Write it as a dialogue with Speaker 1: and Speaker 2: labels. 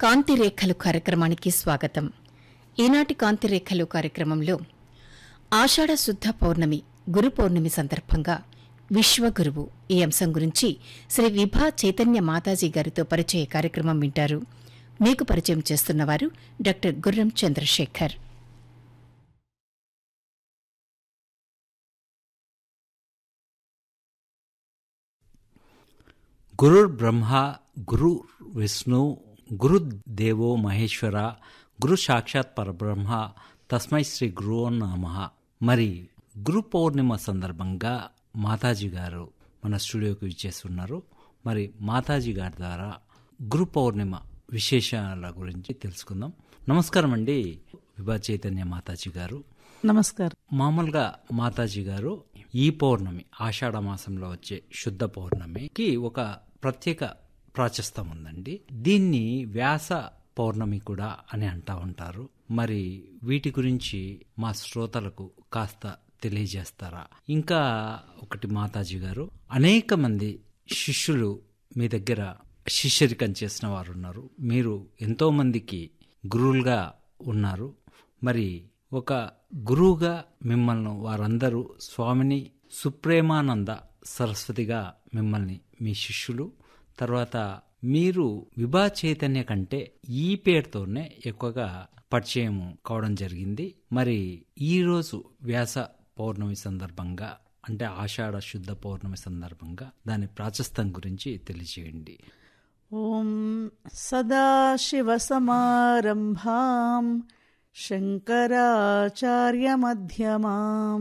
Speaker 1: కాంతిరేఖలు కార్యక్రమానికి స్వాగతం ఈనాటి కాంతిరేఖలు కార్యక్రమంలో ఆషాఢ శుద్ధ పౌర్ణమి గురు పౌర్ణమి సందర్భంగా విశ్వగురువు ఈ అంశం గురించి శ్రీ విభా చైతన్య మాతాజీ గారితో పరిచయ కార్యక్రమం వింటారు మీకు పరిచయం చేస్తున్నవారు డాక్టర్ గుర్రం చంద్రశేఖర్
Speaker 2: గురుర్ బ్రహ్మ గురు విష్ణు గురుదేవో మహేశ్వర గురు సాక్షాత్ పరబ్రహ్మ తస్మై శ్రీ గురు నామ మరి గురు పౌర్ణిమ సందర్భంగా మాతాజీ గారు మన స్టూడియోకి విచ్చేస్తున్నారు మరి మాతాజీ గారి ద్వారా గురు పౌర్ణిమ విశేషాల గురించి తెలుసుకుందాం నమస్కారం అండి విభా చైతన్య మాతాజీ గారు
Speaker 3: నమస్కారం
Speaker 2: మామూలుగా మాతాజీ గారు ఈ పౌర్ణమి ఆషాఢ మాసంలో వచ్చే శుద్ధ పౌర్ణమికి ఒక ప్రత్యేక ప్రాశస్తం ఉందండి దీన్ని వ్యాస పౌర్ణమి కూడా అని అంటా ఉంటారు మరి వీటి గురించి మా శ్రోతలకు కాస్త తెలియజేస్తారా ఇంకా ఒకటి మాతాజీ గారు అనేక మంది శిష్యులు మీ దగ్గర శిష్యరికం చేసిన వారు ఉన్నారు మీరు ఎంతో మందికి గురువులుగా ఉన్నారు మరి ఒక గురువుగా మిమ్మల్ని వారందరూ స్వామిని సుప్రేమానంద సరస్వతిగా మిమ్మల్ని మీ శిష్యులు తర్వాత మీరు విభా చైతన్య కంటే ఈ పేరుతోనే ఎక్కువగా పరిచయం కావడం జరిగింది మరి ఈరోజు వ్యాస పౌర్ణమి సందర్భంగా అంటే ఆషాఢ శుద్ధ పౌర్ణమి సందర్భంగా దాని ప్రాశస్తం గురించి తెలియజేయండి
Speaker 3: ఓం సదాశివసమారంభాం శంకరాచార్యమధ్యమాం